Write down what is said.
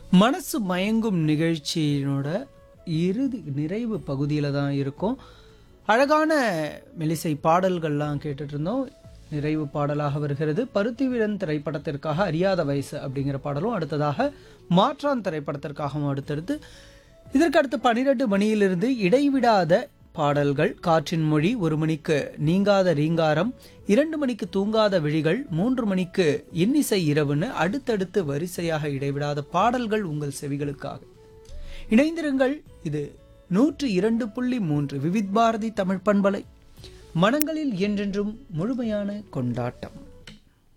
மனசு மயங்கும் நிகழ்ச்சியினோட இறுதி நிறைவு பகுதியில் தான் இருக்கும் அழகான மெலிசை பாடல்கள்லாம் கேட்டுட்டு இருந்தோம் நிறைவு பாடலாக வருகிறது பருத்திவீரன் திரைப்படத்திற்காக அறியாத வயசு அப்படிங்கிற பாடலும் அடுத்ததாக மாற்றான் திரைப்படத்திற்காகவும் அடுத்தடுத்து இதற்கு அடுத்து பன்னிரெண்டு மணியிலிருந்து இடைவிடாத பாடல்கள் காற்றின் மொழி ஒரு மணிக்கு நீங்காத ரீங்காரம் இரண்டு மணிக்கு தூங்காத விழிகள் மூன்று மணிக்கு இன்னிசை இரவுன்னு அடுத்தடுத்து வரிசையாக இடைவிடாத பாடல்கள் உங்கள் செவிகளுக்காக இணைந்திருங்கள் இது நூற்று இரண்டு புள்ளி மூன்று விவித் பாரதி தமிழ் பண்பலை மனங்களில் என்றென்றும் முழுமையான கொண்டாட்டம்